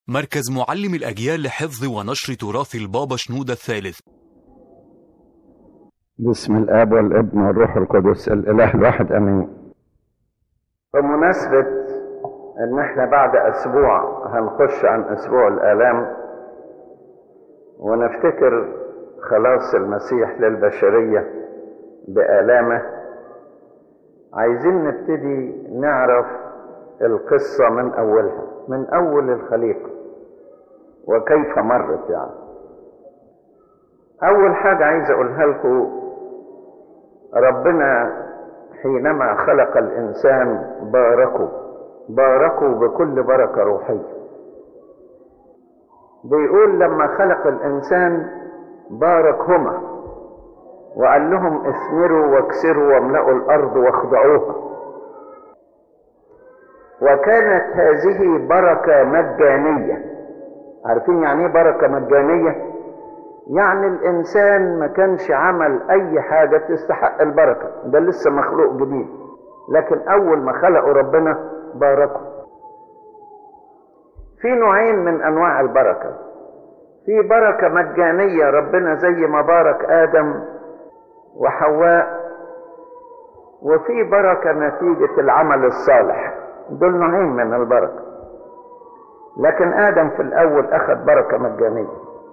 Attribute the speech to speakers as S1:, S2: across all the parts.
S1: مركز معلم الأجيال لحفظ ونشر تراث البابا شنودة الثالث
S2: بسم الاب والابن والروح القدس الاله الواحد امين بمناسبة ان احنا بعد اسبوع هنخش عن اسبوع الالام ونفتكر خلاص المسيح للبشرية بآلامه عايزين نبتدي نعرف القصة من أولها من أول الخليقة وكيف مرت يعني أول حاجة عايز أقولها لكم ربنا حينما خلق الإنسان باركه باركه بكل بركة روحية بيقول لما خلق الإنسان باركهما وقال لهم اثمروا واكسروا واملأوا الأرض واخضعوها وكانت هذه بركة مجانية عارفين يعني ايه بركة مجانية؟ يعني الإنسان ما كانش عمل أي حاجة تستحق البركة ده لسه مخلوق جديد لكن أول ما خلقوا ربنا باركوا في نوعين من أنواع البركة في بركة مجانية ربنا زي ما بارك آدم وحواء وفي بركة نتيجة العمل الصالح دول نوعين من البركة لكن آدم في الأول أخذ بركة مجانية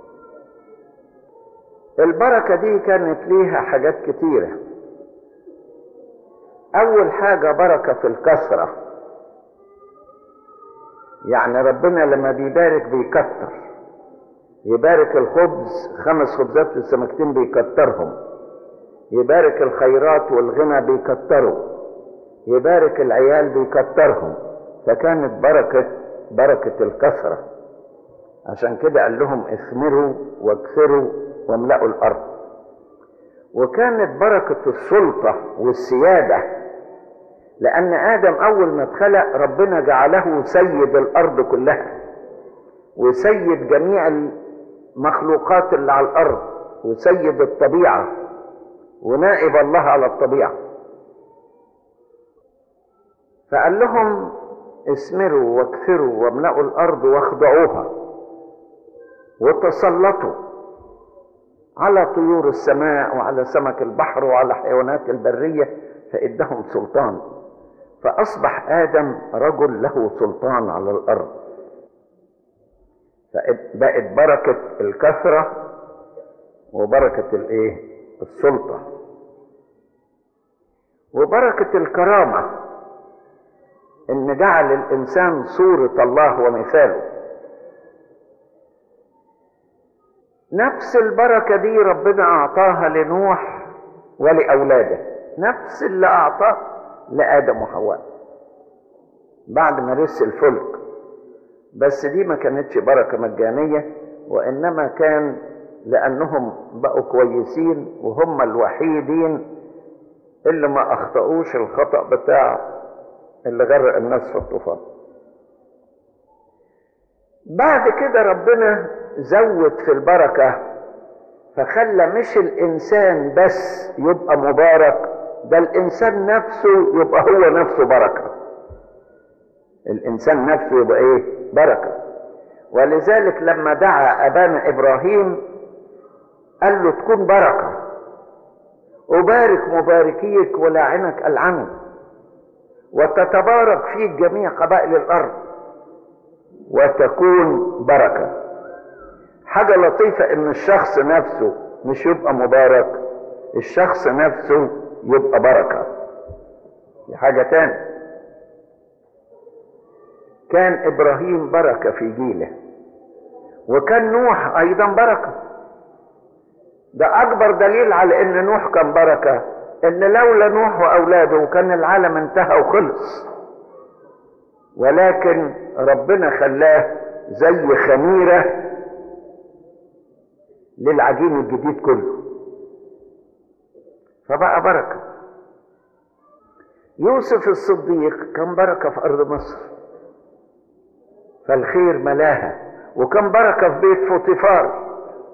S2: البركة دي كانت ليها حاجات كتيرة أول حاجة بركة في الكثرة يعني ربنا لما بيبارك بيكتر يبارك الخبز خمس خبزات في السمكتين بيكترهم يبارك الخيرات والغنى بيكتروا يبارك العيال بيكترهم فكانت بركة بركة الكثرة عشان كده قال لهم اثمروا واكثروا واملأوا الأرض وكانت بركة السلطة والسيادة لأن آدم أول ما اتخلق ربنا جعله سيد الأرض كلها وسيد جميع المخلوقات اللي على الأرض وسيد الطبيعة ونائب الله على الطبيعة فقال لهم اثمروا واكثروا واملأوا الأرض واخضعوها وتسلطوا على طيور السماء وعلى سمك البحر وعلى حيوانات البرية فإدهم سلطان فأصبح آدم رجل له سلطان على الأرض فبقت بركة الكثرة وبركة الإيه؟ السلطة وبركة الكرامة إن جعل الإنسان صورة الله ومثاله نفس البركة دي ربنا أعطاها لنوح ولأولاده نفس اللي أعطاه لآدم وحواء بعد ما رس الفلك بس دي ما كانتش بركة مجانية وإنما كان لأنهم بقوا كويسين وهم الوحيدين اللي ما أخطأوش الخطأ بتاع اللي غرق الناس في الطوفان بعد كده ربنا زود في البركة فخلى مش الإنسان بس يبقى مبارك ده الإنسان نفسه يبقى هو نفسه بركة الإنسان نفسه يبقى إيه بركة ولذلك لما دعا أبانا إبراهيم قال له تكون بركة أبارك مباركيك ولاعنك ألعنك وتتبارك فيك جميع قبائل الأرض وتكون بركة حاجة لطيفة إن الشخص نفسه مش يبقى مبارك الشخص نفسه يبقى بركة دي حاجة تاني كان إبراهيم بركة في جيله وكان نوح أيضا بركة ده أكبر دليل على إن نوح كان بركة إن لولا نوح وأولاده كان العالم انتهى وخلص ولكن ربنا خلاه زي خميرة للعجين الجديد كله فبقى بركة يوسف الصديق كان بركة في أرض مصر فالخير ملاها وكان بركة في بيت فوتيفار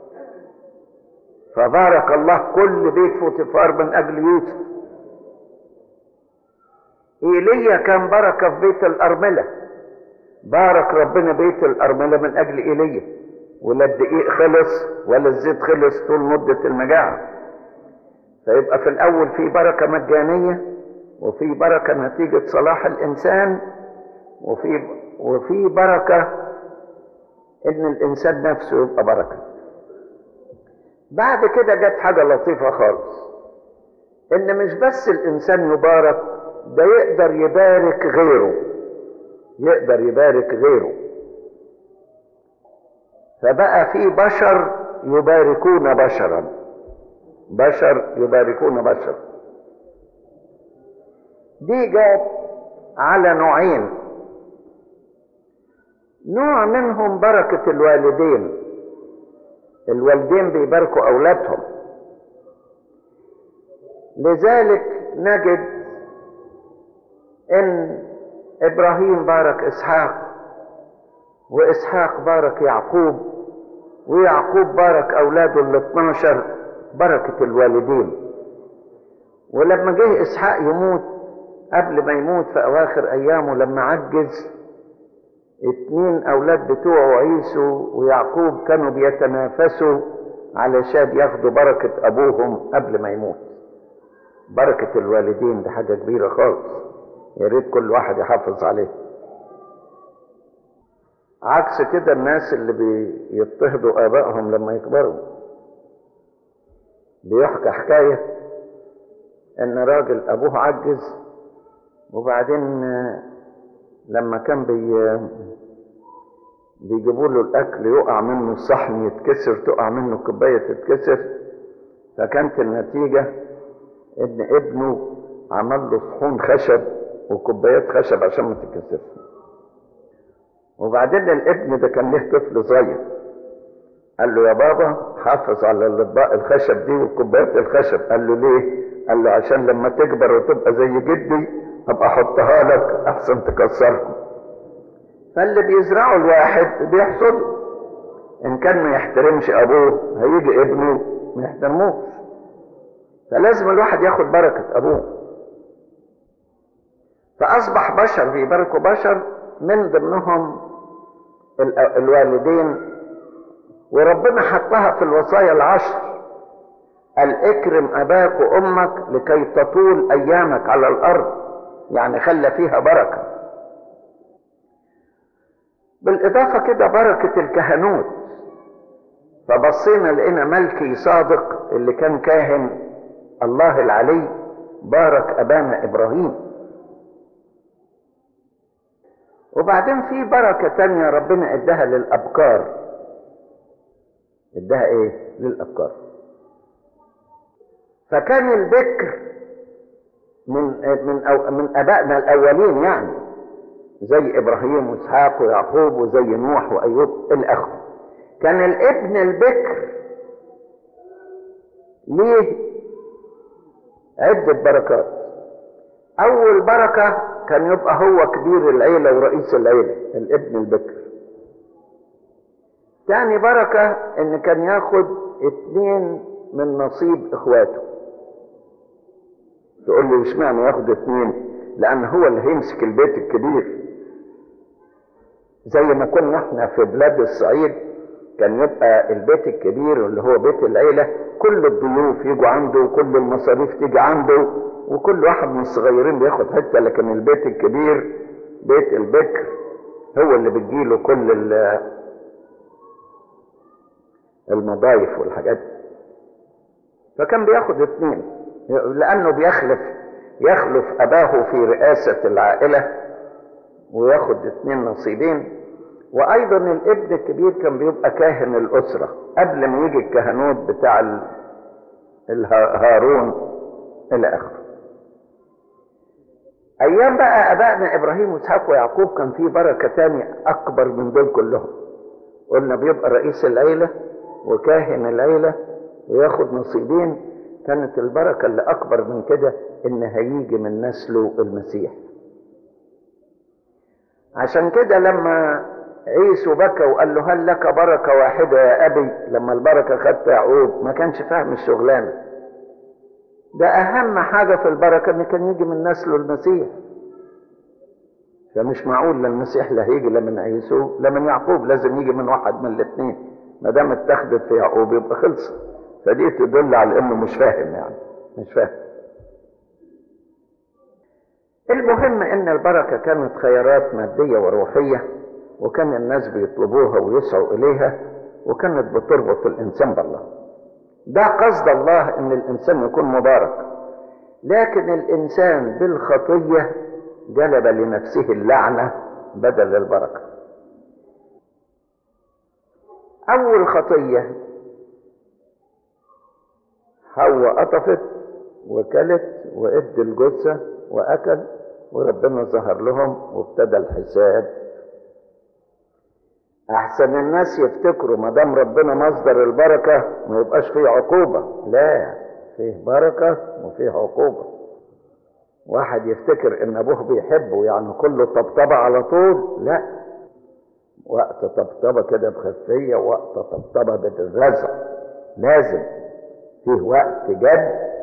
S2: فبارك الله كل بيت فوتيفار من أجل يوسف إيليا كان بركة في بيت الأرملة بارك ربنا بيت الأرملة من أجل إيليا ولا الدقيق خلص ولا الزيت خلص طول مدة المجاعة فيبقى في الأول في بركة مجانية وفي بركة نتيجة صلاح الإنسان وفي وفي بركة إن الإنسان نفسه يبقى بركة بعد كده جت حاجة لطيفة خالص إن مش بس الإنسان يبارك ده يقدر يبارك غيره يقدر يبارك غيره فبقى في بشر يباركون بشرا بشر يباركون بشر دي جت على نوعين نوع منهم بركة الوالدين الوالدين بيباركوا أولادهم لذلك نجد ان ابراهيم بارك اسحاق واسحاق بارك يعقوب ويعقوب بارك اولاده ال 12 بركة الوالدين ولما جه اسحاق يموت قبل ما يموت في اواخر ايامه لما عجز اتنين اولاد بتوعه عيسو ويعقوب كانوا بيتنافسوا علشان ياخدوا بركة ابوهم قبل ما يموت بركة الوالدين دي حاجة كبيرة خالص يا ريت كل واحد يحافظ عليه عكس كده الناس اللي بيضطهدوا آبائهم لما يكبروا بيحكى حكاية إن راجل أبوه عجز وبعدين لما كان بي بيجيبوا له الأكل يقع منه الصحن يتكسر تقع منه الكوباية تتكسر فكانت النتيجة إن ابنه عمل له صحون خشب وكوبايات خشب عشان ما تتكسرش وبعدين الابن ده كان له طفل صغير قال له يا بابا حافظ على الاطباق الخشب دي والكوبايات الخشب قال له ليه قال له عشان لما تكبر وتبقى زي جدي ابقى احطها لك احسن تكسرهم فاللي بيزرعه الواحد بيحصده ان كان ما يحترمش ابوه هيجي ابنه ما يحترموش فلازم الواحد ياخد بركة ابوه فاصبح بشر بيباركوا بشر من ضمنهم الوالدين وربنا حطها في الوصايا العشر قال اكرم اباك وامك لكي تطول ايامك على الارض يعني خلى فيها بركه بالاضافه كده بركه الكهنوت فبصينا لقينا ملكي صادق اللي كان كاهن الله العلي بارك ابانا ابراهيم وبعدين في بركه تانية ربنا اداها للابكار اداها ايه للابكار فكان البكر من من أو من ابائنا الاولين يعني زي ابراهيم واسحاق ويعقوب وزي نوح وايوب الى اخره كان الابن البكر ليه عدة بركات أول بركة كان يبقى هو كبير العيلة ورئيس العيلة الابن البكر تاني بركة إن كان ياخد اتنين من نصيب إخواته تقول له اشمعنى ياخد اتنين لأن هو اللي هيمسك البيت الكبير زي ما كنا احنا في بلاد الصعيد كان يبقى البيت الكبير اللي هو بيت العيلة كل الضيوف يجوا عنده وكل المصاريف تيجي عنده وكل واحد من الصغيرين بياخد حتة لكن البيت الكبير بيت البكر هو اللي بتجيله كل المضايف والحاجات فكان بياخد اتنين لأنه بيخلف يخلف أباه في رئاسة العائلة وياخد اتنين نصيبين وايضا الابن الكبير كان بيبقى كاهن الاسره قبل ما يجي الكهنوت بتاع هارون الى اخره ايام بقى ابائنا ابراهيم واسحاق ويعقوب كان في بركه تانية اكبر من دول كلهم قلنا بيبقى رئيس العيله وكاهن العيله وياخد نصيبين كانت البركه اللي اكبر من كده ان هيجي من نسله المسيح عشان كده لما عيسو بكى وقال له هل لك بركة واحدة يا أبي لما البركة خدت يعقوب ما كانش فاهم الشغلانة ده أهم حاجة في البركة إن كان يجي من نسله المسيح فمش معقول لا المسيح لا هيجي لا من عيسو لا من يعقوب لازم يجي من واحد من الاثنين ما دام اتخذت في يعقوب يبقى خلصت فدي تدل على انه مش فاهم يعني مش فاهم المهم ان البركه كانت خيارات ماديه وروحيه وكان الناس بيطلبوها ويسعوا اليها وكانت بتربط الانسان بالله ده قصد الله ان الانسان يكون مبارك لكن الانسان بالخطيه جلب لنفسه اللعنه بدل البركه اول خطيه حواء قطفت وكلت وادى الجثه واكل وربنا ظهر لهم وابتدى الحساب احسن الناس يفتكروا ما دام ربنا مصدر البركه ما يبقاش فيه عقوبه لا فيه بركه وفيه عقوبه واحد يفتكر ان ابوه بيحبه يعني كله طبطبه على طول لا وقت طبطبه كده بخفيه ووقت طبطبه بالرزق لازم فيه وقت جد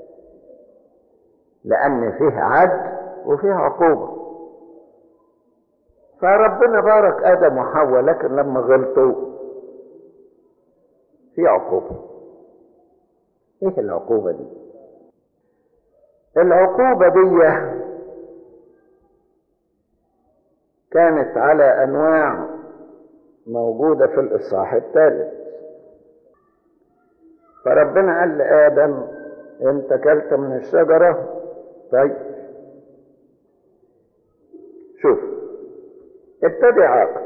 S2: لان فيه عدل وفيه عقوبه فربنا بارك ادم وحواء لكن لما غلطوا في عقوبه ايه العقوبه دي العقوبه دي كانت على انواع موجوده في الاصحاح الثالث فربنا قال لادم انت كلت من الشجره طيب شوف ابتدي عاقل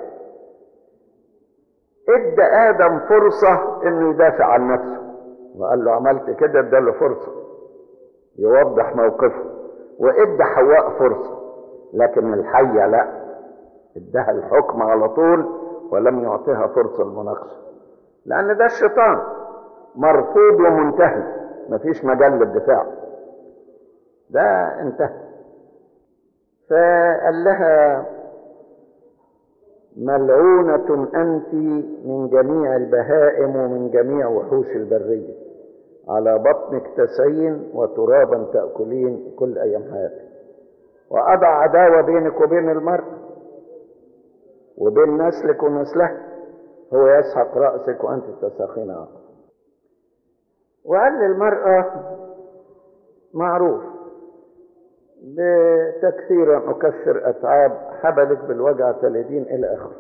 S2: ادى ادم فرصه انه يدافع عن نفسه وقال له عملت كده اداله فرصه يوضح موقفه وادى حواء فرصه لكن الحيه لا اداها الحكم على طول ولم يعطيها فرصه المناقشه لان ده الشيطان مرفوض ومنتهي مفيش مجال للدفاع ده انتهى فقال لها ملعونة أنت من جميع البهائم ومن جميع وحوش البرية على بطنك تسعين وترابا تأكلين كل أيام حياتك وأضع عداوة بينك وبين المرء وبين نسلك ونسله هو يسحق رأسك وأنت تساخين عقل وقال للمرأة معروف بتكثيرا أكثر أتعاب حبلك بالوجع تلدين إلى آخره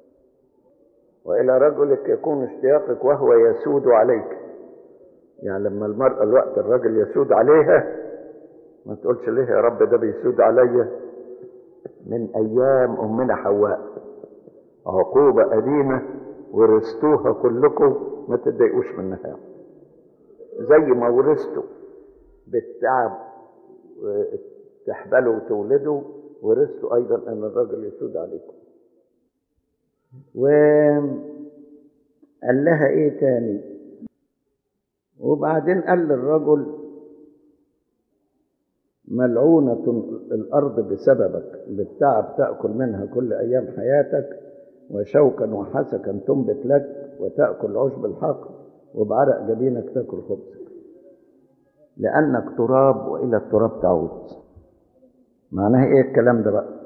S2: وإلى رجلك يكون اشتياقك وهو يسود عليك يعني لما المرأة الوقت الرجل يسود عليها ما تقولش ليه يا رب ده بيسود عليا من أيام أمنا حواء عقوبة قديمة ورثتوها كلكم ما تتضايقوش منها زي ما ورثتوا بالتعب تحبلوا وتولدوا ورثتوا ايضا ان الرجل يسود عليكم وقال لها ايه تاني وبعدين قال للرجل ملعونة الأرض بسببك بالتعب تأكل منها كل أيام حياتك وشوكا وحسكا تنبت لك وتأكل عشب الحقل وبعرق جبينك تأكل خبزك لأنك تراب وإلى التراب تعود معناها إيه الكلام ده بقى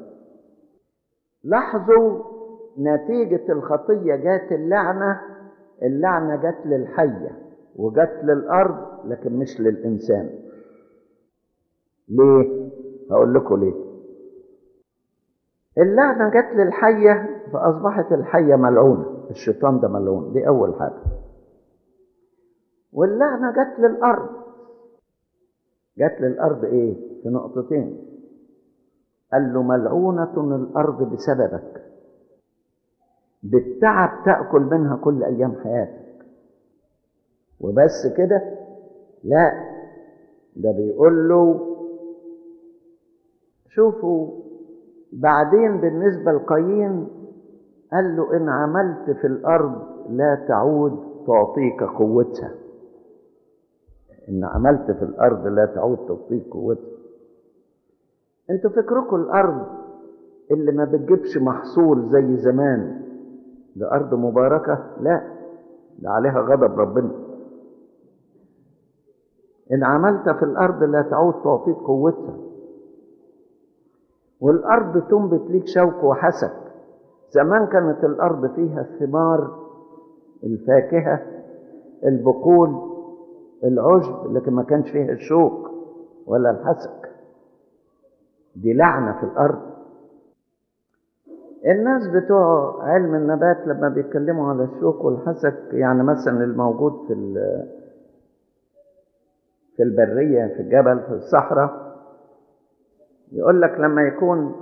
S2: لاحظوا نتيجة الخطية جات اللعنة اللعنة جات للحية وجات للأرض لكن مش للإنسان ليه؟ هقول لكم ليه اللعنة جت للحية فأصبحت الحية ملعونة الشيطان ده ملعون دي أول حاجة واللعنة جت للأرض جت للأرض إيه؟ في نقطتين قال له ملعونة الأرض بسببك بالتعب تأكل منها كل أيام حياتك وبس كده لا ده بيقول له شوفوا بعدين بالنسبة لقايين قال له إن عملت في الأرض لا تعود تعطيك قوتها إن عملت في الأرض لا تعود تعطيك قوتها انتوا فكركم الأرض اللي ما بتجيبش محصول زي زمان ده أرض مباركة لا ده عليها غضب ربنا إن عملت في الأرض لا تعود تعطيك قوتها والأرض تنبت ليك شوك وحسك زمان كانت الأرض فيها الثمار الفاكهة البقول العشب لكن ما كانش فيها الشوك ولا الحسك دي لعنة في الأرض الناس بتوع علم النبات لما بيتكلموا على الشوك والحسك يعني مثلا الموجود في في البرية في الجبل في الصحراء يقول لك لما يكون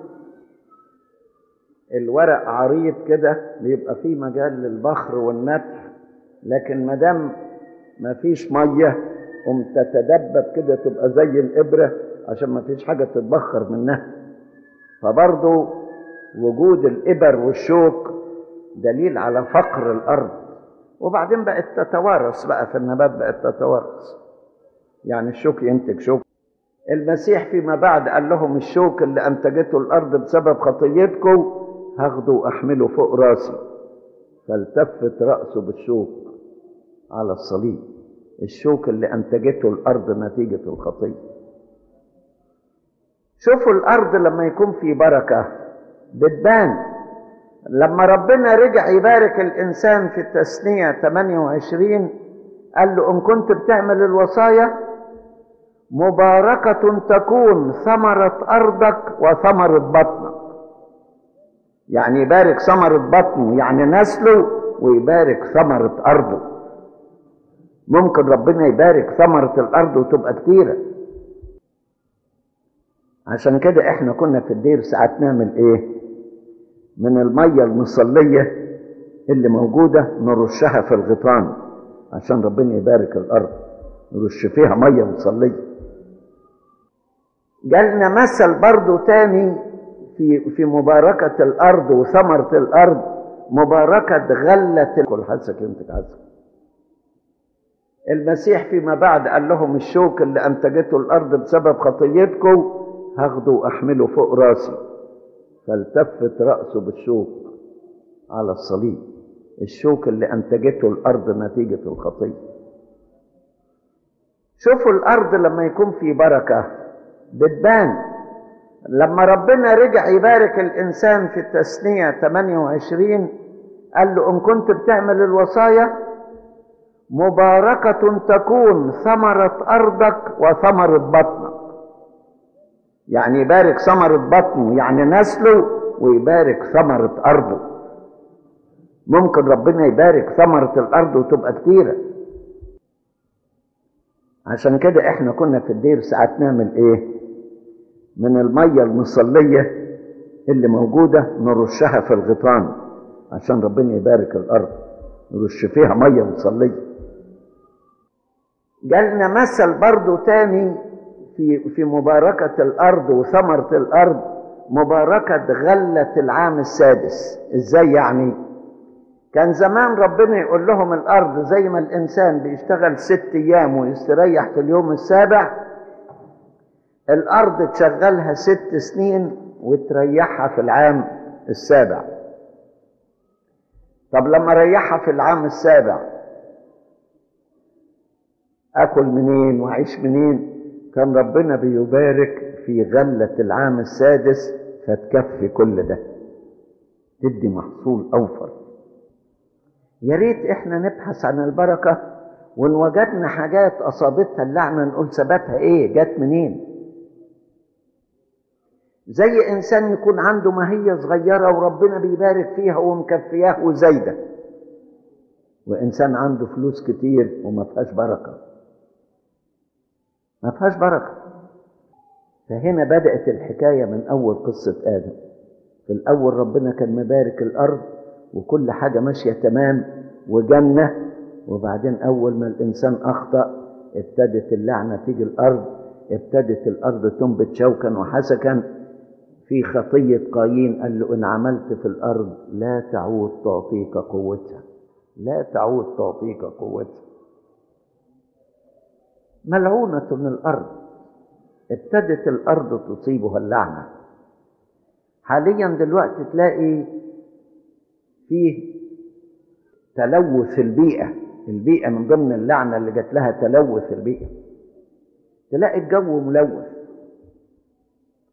S2: الورق عريض كده بيبقى فيه مجال للبخر والنتر لكن ما دام ما فيش ميه قوم تتدبب كده تبقى زي الابره عشان ما فيش حاجه تتبخر منها فبرضه وجود الابر والشوك دليل على فقر الارض وبعدين بقت تتوارث بقى في النبات بقت تتوارث يعني الشوك ينتج شوك المسيح فيما بعد قال لهم الشوك اللي انتجته الارض بسبب خطيتكم هاخده واحمله فوق راسي فالتفت راسه بالشوك على الصليب الشوك اللي انتجته الارض نتيجه الخطيه شوفوا الارض لما يكون في بركه بتبان لما ربنا رجع يبارك الانسان في التثنيه 28 قال له ان كنت بتعمل الوصايا مباركه تكون ثمره ارضك وثمره بطنك يعني يبارك ثمره بطنه يعني نسله ويبارك ثمره ارضه ممكن ربنا يبارك ثمرة الأرض وتبقى كتيرة عشان كده احنا كنا في الدير ساعات نعمل ايه من المية المصلية اللي موجودة نرشها في الغيطان عشان ربنا يبارك الأرض نرش فيها مية مصلية جالنا مثل برضو تاني في في مباركة الأرض وثمرة الأرض مباركة غلة كل حسك ينتج حسك المسيح فيما بعد قال لهم الشوك اللي انتجته الارض بسبب خطيتكم هاخده واحمله فوق راسي فالتفت راسه بالشوك على الصليب الشوك اللي انتجته الارض نتيجه الخطيه شوفوا الارض لما يكون في بركه بتبان لما ربنا رجع يبارك الانسان في التثنيه 28 قال له ان كنت بتعمل الوصايا مباركة تكون ثمرة أرضك وثمرة بطنك يعني يبارك ثمرة بطنه يعني نسله ويبارك ثمرة أرضه ممكن ربنا يبارك ثمرة الأرض وتبقى كتيرة عشان كده احنا كنا في الدير ساعات نعمل ايه من المية المصلية اللي موجودة نرشها في الغيطان عشان ربنا يبارك الأرض نرش فيها مية مصلية جالنا مثل برضو تاني في في مباركة الأرض وثمرة الأرض مباركة غلة العام السادس ازاي يعني كان زمان ربنا يقول لهم الأرض زي ما الإنسان بيشتغل ست أيام ويستريح في اليوم السابع الأرض تشغلها ست سنين وتريحها في العام السابع طب لما ريحها في العام السابع اكل منين واعيش منين كان ربنا بيبارك في غلة العام السادس فتكفي كل ده تدي محصول اوفر يا ريت احنا نبحث عن البركة وان وجدنا حاجات اصابتها اللعنة نقول سببها ايه جت منين زي انسان يكون عنده ماهية صغيرة وربنا بيبارك فيها ومكفياه وزايدة وانسان عنده فلوس كتير وما فيهاش بركه ما فيهاش بركة فهنا بدأت الحكاية من أول قصة آدم في الأول ربنا كان مبارك الأرض وكل حاجة ماشية تمام وجنة وبعدين أول ما الإنسان أخطأ ابتدت اللعنة تيجي الأرض ابتدت الأرض تنبت شوكا وحسكا في خطية قايين قال له إن عملت في الأرض لا تعود تعطيك قوتها لا تعود تعطيك قوتها ملعونة من الأرض ابتدت الأرض تصيبها اللعنة حاليا دلوقتي تلاقي فيه تلوث البيئة البيئة من ضمن اللعنة اللي جات لها تلوث البيئة تلاقي الجو ملوث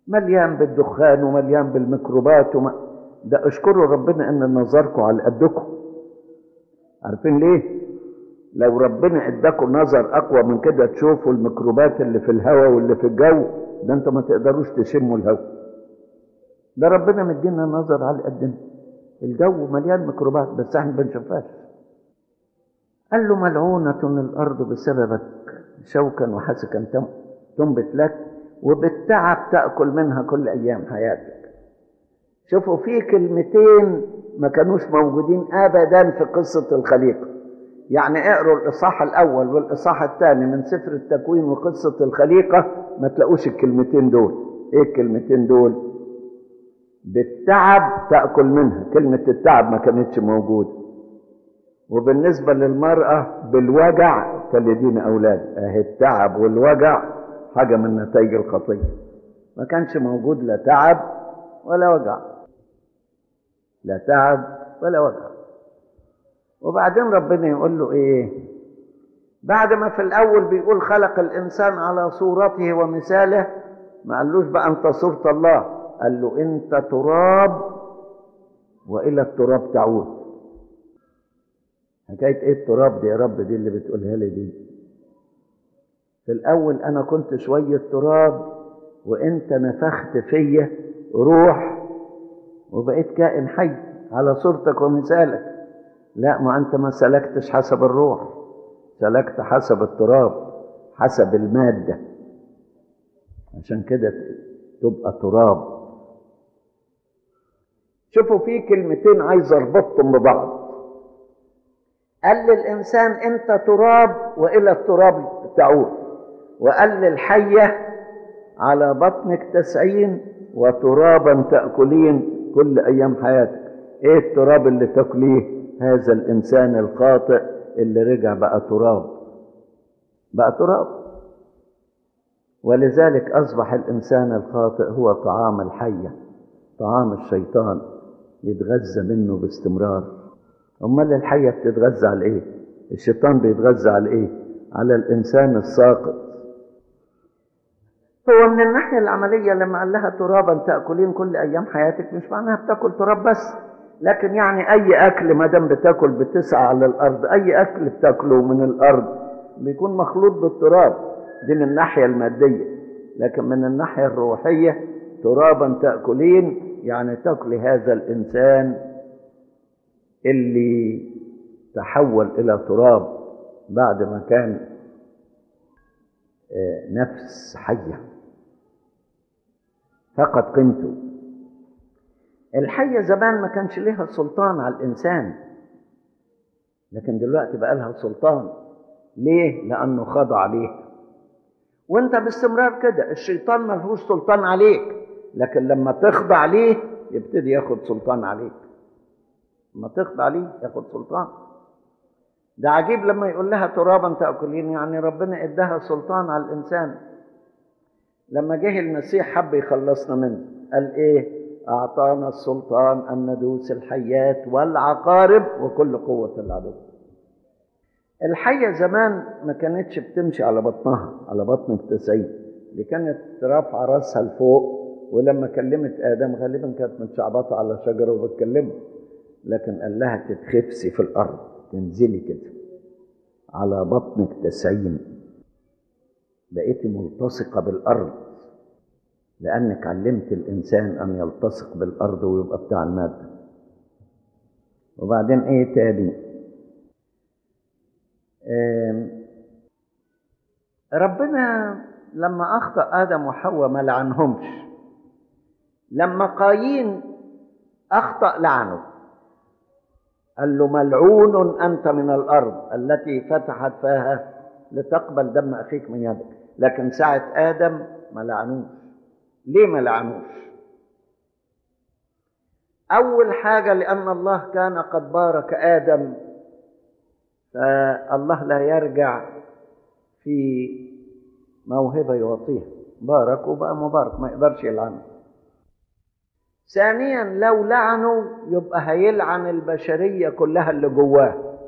S2: مليان بالدخان ومليان بالميكروبات وما ده اشكروا ربنا ان نظركم على قدكم عارفين ليه لو ربنا اداكم نظر اقوى من كده تشوفوا الميكروبات اللي في الهواء واللي في الجو ده انتوا ما تقدروش تشموا الهواء ده ربنا مدينا نظر على قدنا الجو مليان ميكروبات بس احنا ما بنشوفهاش قال له ملعونة الأرض بسببك شوكا وحسكا تنبت لك وبالتعب تأكل منها كل أيام حياتك شوفوا في كلمتين ما كانوش موجودين أبدا في قصة الخليقة يعني اقروا الإصحاح الأول والإصحاح الثاني من سفر التكوين وقصة الخليقة ما تلاقوش الكلمتين دول إيه الكلمتين دول بالتعب تأكل منها كلمة التعب ما كانتش موجودة وبالنسبة للمرأة بالوجع تلدين أولاد أهي التعب والوجع حاجة من نتائج الخطية ما كانش موجود لا تعب ولا وجع لا تعب ولا وجع وبعدين ربنا يقول له ايه بعد ما في الاول بيقول خلق الانسان على صورته ومثاله ما قالوش بقى انت صورة الله قال له انت تراب والى التراب تعود حكايه ايه التراب دي يا رب دي اللي بتقولها لي دي في الاول انا كنت شويه تراب وانت نفخت فيا روح وبقيت كائن حي على صورتك ومثالك لا ما انت ما سلكتش حسب الروح سلكت حسب التراب حسب الماده عشان كده تبقى تراب شوفوا في كلمتين عايز اربطهم ببعض قال للإنسان أنت تراب وإلى التراب تعود وقال للحية على بطنك تسعين وترابا تأكلين كل أيام حياتك إيه التراب اللي تاكليه هذا الإنسان الخاطئ اللي رجع بقى تراب بقى تراب ولذلك أصبح الإنسان الخاطئ هو طعام الحية طعام الشيطان يتغذى منه باستمرار امال الحيه بتتغذى على ايه الشيطان بيتغذى على ايه على الانسان الساقط هو من الناحيه العمليه لما قال لها ترابا تاكلين كل ايام حياتك مش معناها بتاكل تراب بس لكن يعني اي اكل ما دام بتاكل بتسعى على الارض اي اكل بتاكله من الارض بيكون مخلوط بالتراب دي من الناحيه الماديه لكن من الناحيه الروحيه ترابا تاكلين يعني تاكل هذا الانسان اللي تحول الى تراب بعد ما كان نفس حيه فقد قيمته الحيه زمان ما كانش ليها سلطان على الانسان لكن دلوقتي بقى لها سلطان ليه لانه خضع ليها وانت باستمرار كده الشيطان ملهوش سلطان عليك لكن لما تخضع ليه يبتدي ياخد سلطان عليك لما تخضع ليه ياخد سلطان ده عجيب لما يقول لها ترابا تاكلين يعني ربنا اداها سلطان على الانسان لما جه المسيح حب يخلصنا منه قال ايه اعطانا السلطان ان ندوس الحيات والعقارب وكل قوه العدو الحية زمان ما كانتش بتمشي على بطنها على بطن التسعين دي كانت رافعة راسها لفوق ولما كلمت آدم غالبا كانت متشعبطة على شجرة وبتكلمه لكن قال لها تتخفسي في الأرض تنزلي كده على بطنك تسعين بقيتي ملتصقة بالأرض لأنك علمت الإنسان أن يلتصق بالأرض ويبقى بتاع المادة وبعدين إيه تاني ربنا لما أخطأ آدم وحواء ما لعنهمش لما قايين أخطأ لعنه قال له ملعون أنت من الأرض التي فتحت فاها لتقبل دم أخيك من يدك لكن ساعة آدم ما لعنوش ليه ما لعنوش أول حاجة لأن الله كان قد بارك آدم فالله لا يرجع في موهبة يعطيها بارك وبقى مبارك ما يقدرش يلعنه ثانيا لو لعنوا يبقى هيلعن البشرية كلها اللي جواه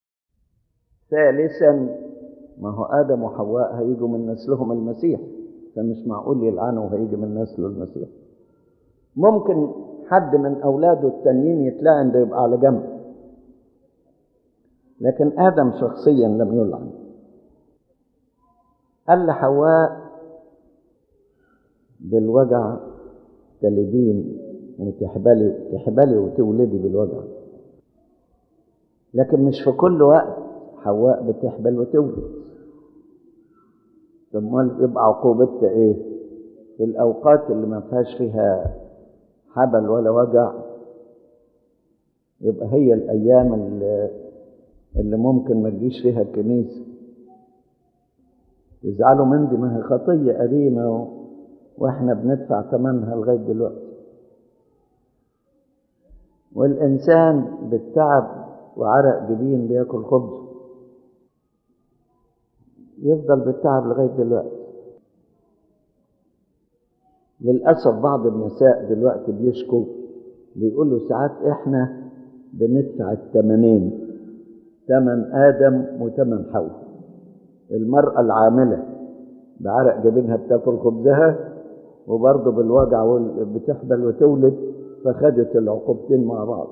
S2: ثالثا ما هو آدم وحواء هيجوا من نسلهم المسيح فمش معقول يلعنه وهيجي من نسله المسيح ممكن حد من اولاده التانيين يتلعن ده يبقى على جنب لكن ادم شخصيا لم يلعن قال لحواء بالوجع تلدين وتحبلي تحبلي وتولدي بالوجع لكن مش في كل وقت حواء بتحبل وتولد طب امال يبقى عقوبتها ايه في الاوقات اللي ما فيهاش فيها حبل ولا وجع يبقى هي الايام اللي, اللي ممكن ما تجيش فيها الكنيسه يزعلوا من دي ما هي خطيه قديمه و... واحنا بندفع ثمنها لغايه دلوقتي والانسان بالتعب وعرق جبين بياكل خبز يفضل بالتعب لغايه دلوقتي للاسف بعض النساء دلوقتي بيشكوا بيقولوا ساعات احنا بندفع الثمنين ثمن ادم وثمن حواء المراه العامله بعرق جبينها بتاكل خبزها وبرضه بالوجع بتحبل وتولد فخدت العقوبتين مع بعض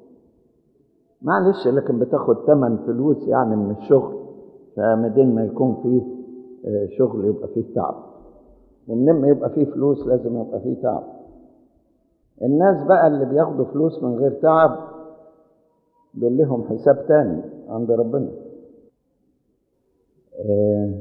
S2: معلش لكن بتاخد ثمن فلوس يعني من الشغل فمدين ما يكون فيه شغل يبقى فيه تعب ومنين ما يبقى فيه فلوس لازم يبقى فيه تعب الناس بقى اللي بياخدوا فلوس من غير تعب دول لهم حساب تاني عند ربنا آه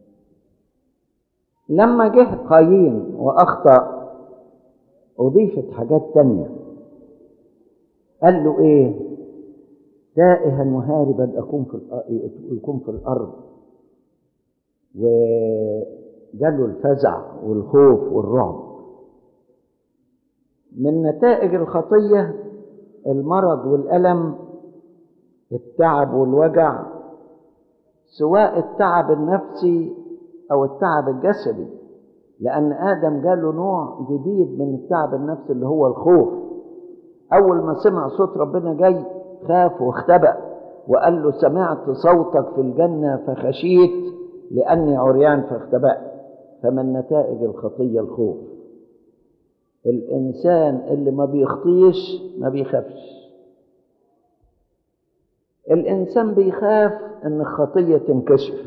S2: لما جه قايين وأخطأ أضيفت حاجات تانية قال له إيه تائها وهاربا أكون في يكون في الأرض وجاله الفزع والخوف والرعب من نتائج الخطية المرض والألم التعب والوجع سواء التعب النفسي أو التعب الجسدي لأن آدم جاله نوع جديد من التعب النفسي اللي هو الخوف أول ما سمع صوت ربنا جاي خاف واختبأ وقال له سمعت صوتك في الجنة فخشيت لأني عريان فاختبأت فمن نتائج الخطية الخوف الإنسان اللي ما بيخطيش ما بيخافش الإنسان بيخاف إن الخطية تنكشف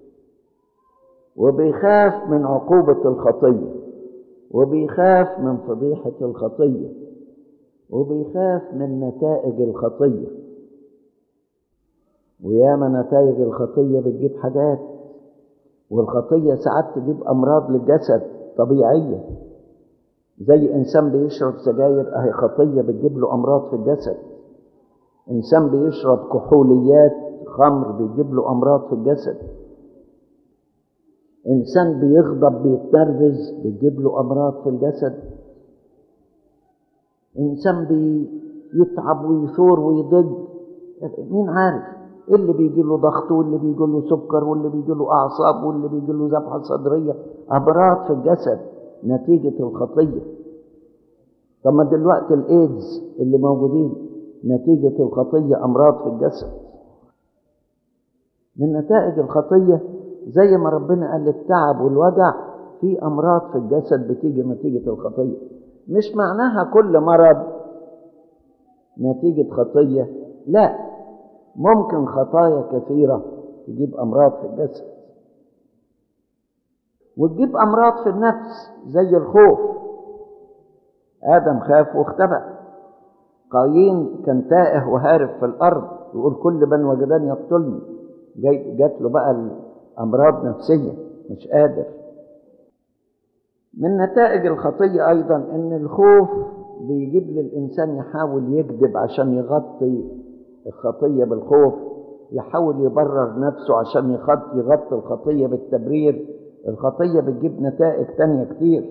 S2: وبيخاف من عقوبة الخطية وبيخاف من فضيحة الخطية وبيخاف من نتائج الخطية وياما نتائج الخطية بتجيب حاجات والخطية ساعات تجيب أمراض للجسد طبيعية زي إنسان بيشرب سجاير أهي خطية بتجيب له أمراض في الجسد إنسان بيشرب كحوليات خمر بيجيب له أمراض في الجسد إنسان بيغضب بيتنرفز بتجيب له أمراض في الجسد إنسان بيتعب ويثور ويضج مين عارف إيه اللي بيجي له ضغط واللي بيجي له سكر واللي بيجي له أعصاب واللي بيجي له ذبحة صدرية أمراض في الجسد نتيجة الخطية طب ما دلوقتي الإيدز اللي موجودين نتيجة الخطية أمراض في الجسد من نتائج الخطية زي ما ربنا قال التعب والوجع في أمراض في الجسد بتيجي نتيجة الخطية مش معناها كل مرض نتيجة خطية لا ممكن خطايا كثيرة تجيب أمراض في الجسد وتجيب أمراض في النفس زي الخوف آدم خاف واختبأ قايين كان تائه وهارب في الأرض يقول كل من وجدان يقتلني جاي جات له بقى أمراض نفسية مش قادر من نتائج الخطية أيضا إن الخوف بيجيب للإنسان يحاول يكذب عشان يغطي الخطية بالخوف يحاول يبرر نفسه عشان يغطي يغطي الخطية بالتبرير الخطية بتجيب نتائج تانية كتير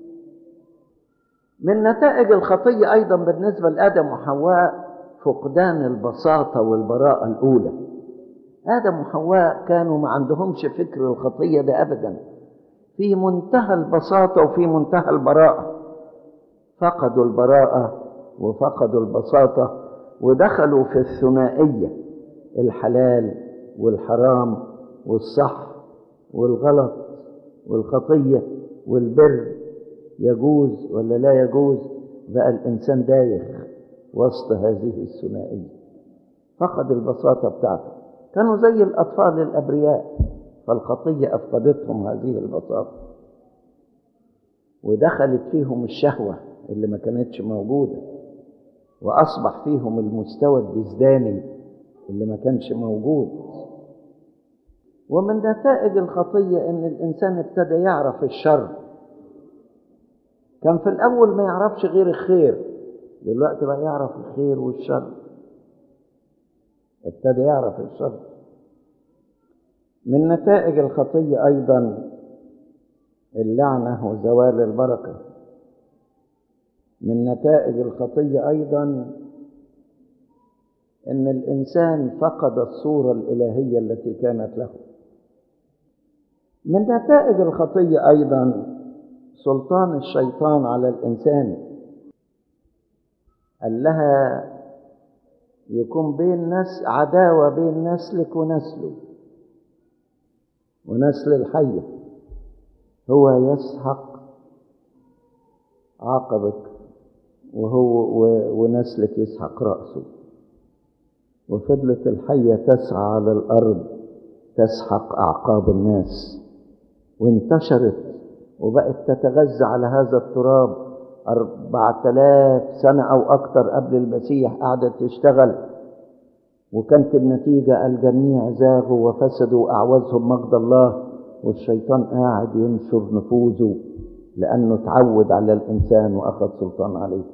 S2: من نتائج الخطية أيضا بالنسبة لآدم وحواء فقدان البساطة والبراءة الأولى آدم وحواء كانوا ما عندهمش فكر الخطية ده أبدا في منتهى البساطة وفي منتهى البراءة فقدوا البراءة وفقدوا البساطة ودخلوا في الثنائية الحلال والحرام والصح والغلط والخطية والبر يجوز ولا لا يجوز بقى الإنسان دايخ وسط هذه الثنائية فقد البساطة بتاعته كانوا زي الأطفال الأبرياء فالخطية أفقدتهم هذه البساطة ودخلت فيهم الشهوة اللي ما كانتش موجودة وأصبح فيهم المستوى الجسداني اللي ما كانش موجود ومن نتائج الخطية إن الإنسان ابتدى يعرف الشر كان في الأول ما يعرفش غير الخير دلوقتي بقى يعرف الخير والشر ابتدى يعرف الشر من نتائج الخطية أيضا اللعنة وزوال البركة من نتائج الخطية أيضا أن الإنسان فقد الصورة الإلهية التي كانت له من نتائج الخطية أيضا سلطان الشيطان على الإنسان قال لها يكون بين ناس عداوة بين نسلك ونسله ونسل الحية هو يسحق عقبك وهو ونسلك يسحق رأسه وفضلت الحية تسعى على الأرض تسحق أعقاب الناس وانتشرت وبقت تتغذى على هذا التراب أربعة آلاف سنة أو أكثر قبل المسيح قعدت تشتغل وكانت النتيجة الجميع زاغوا وفسدوا وأعوزهم مجد الله والشيطان قاعد ينشر نفوذه لأنه تعود على الإنسان وأخذ سلطان عليه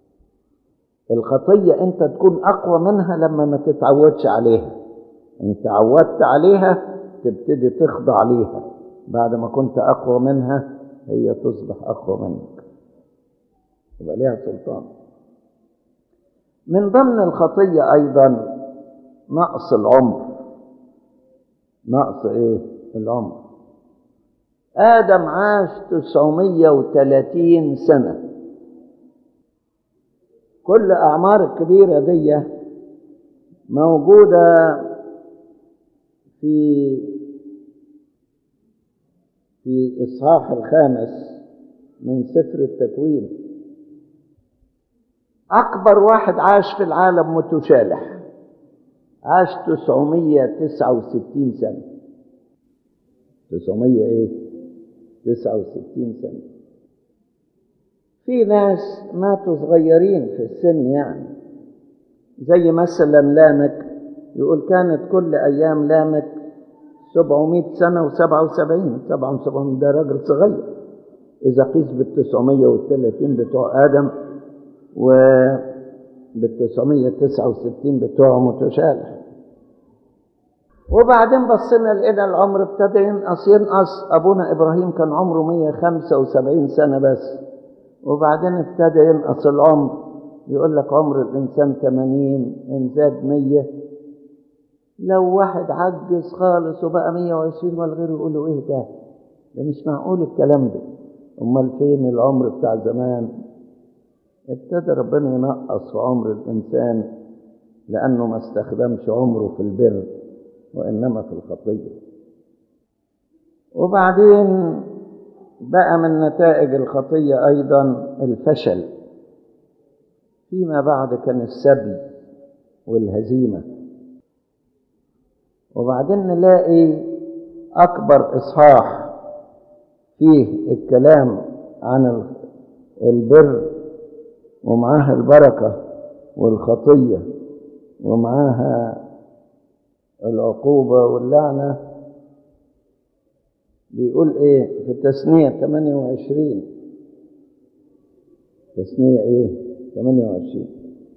S2: الخطية أنت تكون أقوى منها لما ما تتعودش عليها أنت تعودت عليها تبتدي تخضع ليها بعد ما كنت أقوى منها هي تصبح أقوى منك يبقى ليها سلطان من ضمن الخطية أيضا نقص العمر نقص إيه العمر آدم عاش 930 سنة كل أعمار الكبيرة دي موجودة في في إصحاح الخامس من سفر التكوين أكبر واحد عاش في العالم متشالح عاش 969 سنة 900 إيه 69 سنة في ناس ماتوا صغيرين في السن يعني زي مثلا لامك يقول كانت كل أيام لامك 700 سنة و77 77 ده راجل صغير إذا قيس بال 930 بتوع آدم و بال 969 بتوع متشالح وبعدين بصينا لقينا العمر ابتدى ينقص ينقص ابونا ابراهيم كان عمره 175 سنه بس وبعدين ابتدى ينقص العمر يقول لك عمر الانسان 80 ان زاد 100 لو واحد عجز خالص وبقى 120 والغير يقول له ايه ده ده مش معقول الكلام ده امال فين العمر بتاع زمان ابتدى ربنا ينقص في عمر الانسان لانه ما استخدمش عمره في البر وإنما في الخطية وبعدين بقى من نتائج الخطية أيضا الفشل فيما بعد كان السبي والهزيمة وبعدين نلاقي أكبر إصحاح فيه الكلام عن البر ومعاها البركة والخطية ومعاها العقوبة واللعنة بيقول ايه في التثنية 28 تثنية ايه 28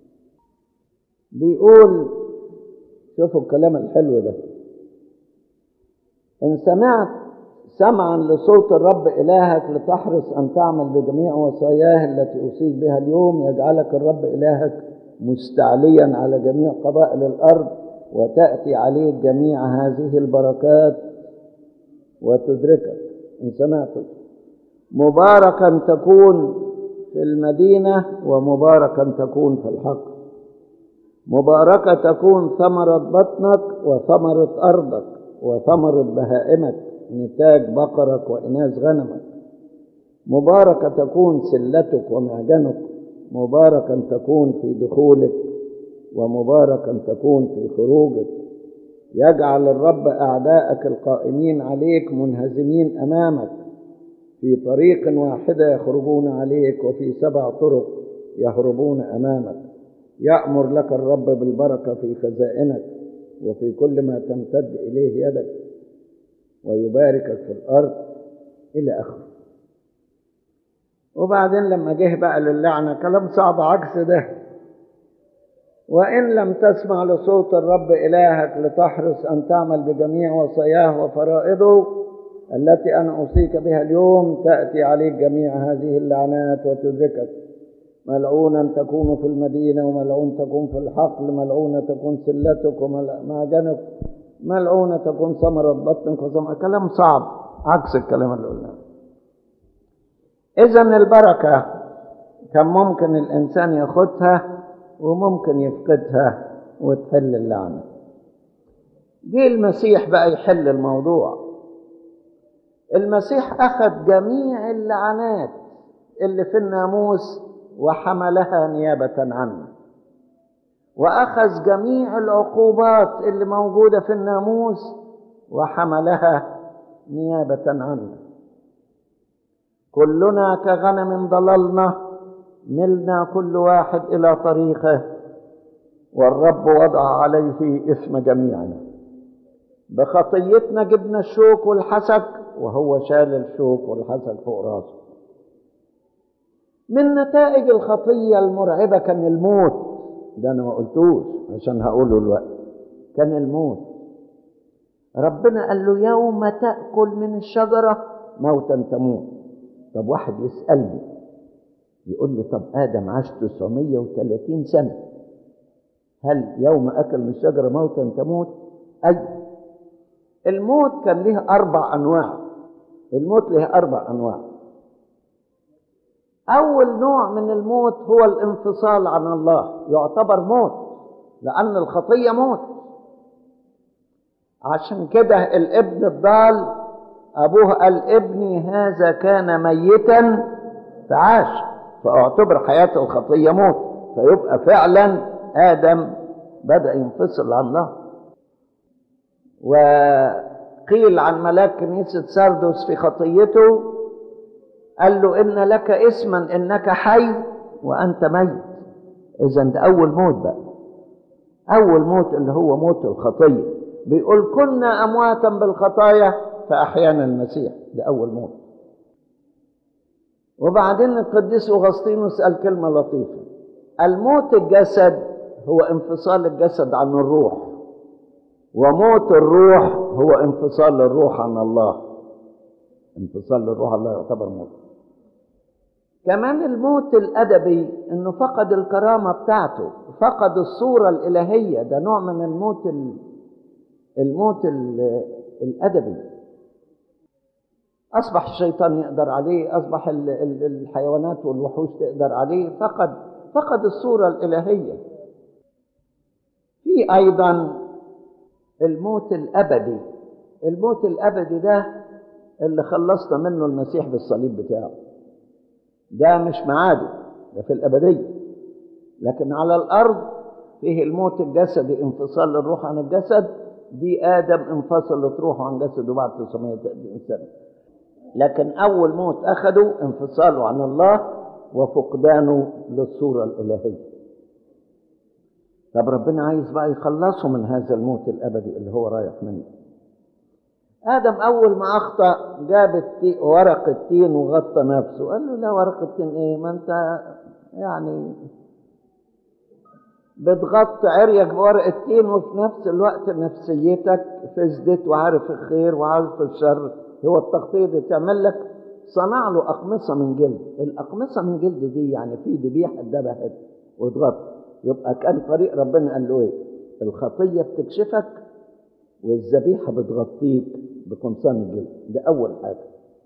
S2: بيقول شوفوا الكلام الحلو ده إن سمعت سمعا لصوت الرب إلهك لتحرص أن تعمل بجميع وصاياه التي أوصيك بها اليوم يجعلك الرب إلهك مستعليا على جميع قبائل الأرض وتأتي عليك جميع هذه البركات وتدركك إن سمعت مباركا تكون في المدينة ومباركا تكون في الحق مباركة تكون ثمرة بطنك وثمرة أرضك وثمرة بهائمك نتاج بقرك وإناث غنمك مباركة تكون سلتك ومعجنك مباركا تكون في دخولك ومباركا تكون في خروجك يجعل الرب أعداءك القائمين عليك منهزمين أمامك في طريق واحدة يخرجون عليك وفي سبع طرق يهربون أمامك يأمر لك الرب بالبركة في خزائنك وفي كل ما تمتد إليه يدك ويباركك في الأرض إلى آخره وبعدين لما جه بقى للعنة كلام صعب عكس ده وإن لم تسمع لصوت الرب إلهك لتحرص أن تعمل بجميع وصاياه وفرائضه التي أنا أوصيك بها اليوم تأتي عليك جميع هذه اللعنات وتدركك ملعونا تكون في المدينة وملعون تكون في الحقل ملعونة تكون سلتك ومعجنك ملعونة تكون ثمرة بطنك وثمرة كلام صعب عكس الكلام اللي قلناه إذا البركة كان ممكن الإنسان ياخدها وممكن يفقدها وتحل اللعنة جه المسيح بقى يحل الموضوع المسيح أخذ جميع اللعنات اللي في الناموس وحملها نيابة عنه وأخذ جميع العقوبات اللي موجودة في الناموس وحملها نيابة عنه كلنا كغنم ضللنا ملنا كل واحد إلى طريقه والرب وضع عليه اسم جميعنا بخطيتنا جبنا الشوك والحسك وهو شال الشوك والحسك فوق راسه من نتائج الخطية المرعبة كان الموت ده أنا ما قلتوش عشان هقوله الوقت كان الموت ربنا قال له يوم تأكل من الشجرة موتا تموت طب واحد يسألني يقول لي طب آدم عاش 930 سنة هل يوم أكل من الشجرة موتا تموت؟ أي الموت كان له أربع أنواع الموت له أربع أنواع أول نوع من الموت هو الانفصال عن الله يعتبر موت لأن الخطية موت عشان كده الابن الضال أبوه قال ابني هذا كان ميتا فعاش فاعتبر حياة الخطية موت فيبقى فعلا آدم بدأ ينفصل عن الله وقيل عن ملاك كنيسة ساردوس في خطيته قال له إن لك اسما إنك حي وأنت ميت إذا ده أول موت بقى أول موت اللي هو موت الخطية بيقول كنا أمواتا بالخطايا فأحيانا المسيح ده أول موت وبعدين القديس أغسطينوس قال كلمة لطيفة الموت الجسد هو انفصال الجسد عن الروح وموت الروح هو انفصال الروح عن الله انفصال الروح عن الله يعتبر موت كمان الموت الأدبي إنه فقد الكرامة بتاعته فقد الصورة الإلهية ده نوع من الموت ال... الموت ال... الأدبي أصبح الشيطان يقدر عليه أصبح ال... ال... الحيوانات والوحوش تقدر عليه فقد فقد الصورة الإلهية في أيضا الموت الأبدي الموت الأبدي ده اللي خلصنا منه المسيح بالصليب بتاعه ده مش معاده ده في الأبدية لكن على الأرض فيه الموت الجسدي انفصال الروح عن الجسد دي آدم انفصلت روحه عن جسده بعد 900 سنة لكن أول موت أخده انفصاله عن الله وفقدانه للصورة الإلهية طب ربنا عايز بقى يخلصه من هذا الموت الأبدي اللي هو رايح منه آدم أول ما أخطأ جاب التي ورق التين وغطى نفسه قال له لا ورق التين إيه ما أنت يعني بتغطي عريك بورق التين وفي نفس الوقت نفسيتك فزدت وعارف الخير وعارف الشر هو التغطية دي تعمل لك صنع له أقمصة من جلد الأقمصة من جلد دي يعني في ذبيحة ذبحت وتغطي يبقى كان طريق ربنا قال له ايه الخطية بتكشفك والذبيحة بتغطيك بقمصان الجلد ده أول حاجة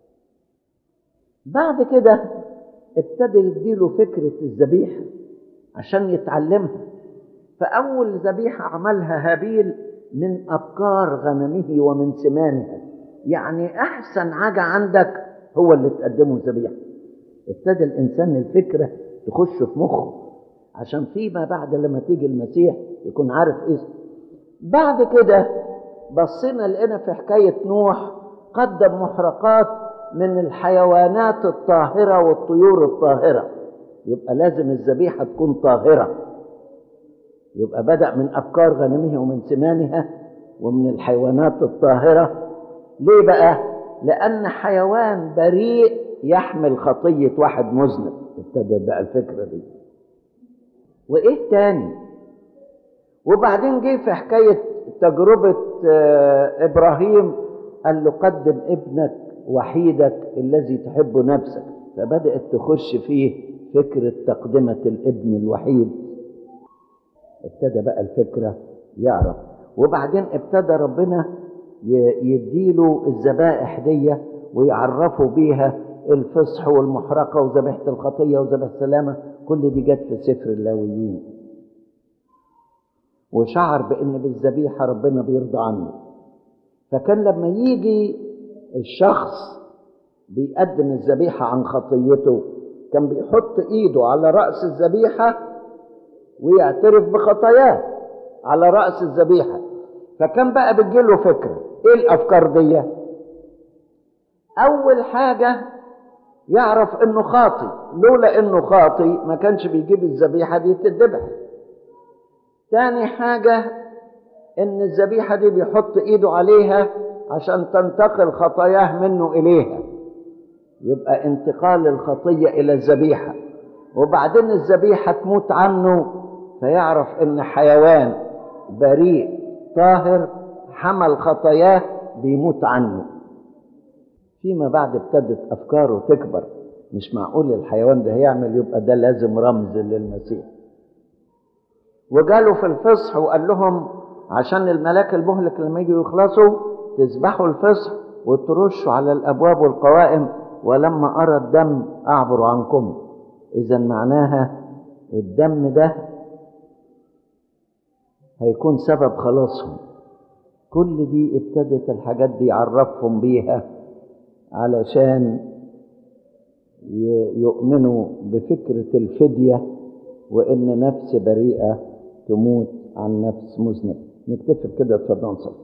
S2: بعد كده ابتدى يديله فكرة الذبيحة عشان يتعلمها فأول ذبيحة عملها هابيل من أبكار غنمه ومن سمانها يعني أحسن حاجة عندك هو اللي تقدمه ذبيحة ابتدى الإنسان الفكرة تخش في مخه عشان فيما بعد لما تيجي المسيح يكون عارف إيه بعد كده بصينا لقينا في حكاية نوح قدم محرقات من الحيوانات الطاهرة والطيور الطاهرة يبقى لازم الذبيحة تكون طاهرة يبقى بدأ من أبكار غنمه ومن سمانها ومن الحيوانات الطاهرة ليه بقى؟ لأن حيوان بريء يحمل خطية واحد مذنب ابتدت بقى الفكرة دي وإيه تاني؟ وبعدين جه في حكاية تجربة إبراهيم قال له قدم ابنك وحيدك الذي تحب نفسك فبدأت تخش فيه فكرة تقدمة الابن الوحيد ابتدى بقى الفكرة يعرف وبعدين ابتدى ربنا يديله الذبائح دي ويعرفوا بيها الفصح والمحرقة وذبيحة الخطية وذبيحة السلامة كل دي جت في سفر اللاويين وشعر بأن بالذبيحة ربنا بيرضى عنه فكان لما يجي الشخص بيقدم الذبيحة عن خطيته كان بيحط ايده على رأس الذبيحة ويعترف بخطاياه على رأس الذبيحة فكان بقى بتجيله فكرة ايه الافكار دي اول حاجة يعرف انه خاطي لولا انه خاطي ما كانش بيجيب الذبيحة دي تتذبح تاني حاجة ان الذبيحة دي بيحط ايده عليها عشان تنتقل خطاياه منه اليها يبقى انتقال الخطية الى الذبيحة وبعدين الذبيحة تموت عنه فيعرف ان حيوان بريء طاهر حمل خطاياه بيموت عنه فيما بعد ابتدت افكاره تكبر مش معقول الحيوان ده هيعمل يبقى ده لازم رمز للمسيح وجاله في الفصح وقال لهم عشان الملاك المهلك لما يجوا يخلصوا تذبحوا الفصح وترشوا على الابواب والقوائم ولما ارى الدم اعبر عنكم اذا معناها الدم ده هيكون سبب خلاصهم كل دي ابتدت الحاجات دي يعرفهم بيها علشان يؤمنوا بفكرة الفدية وإن نفس بريئة تموت عن نفس مذنب نكتفي بكده اتفضلوا نصلي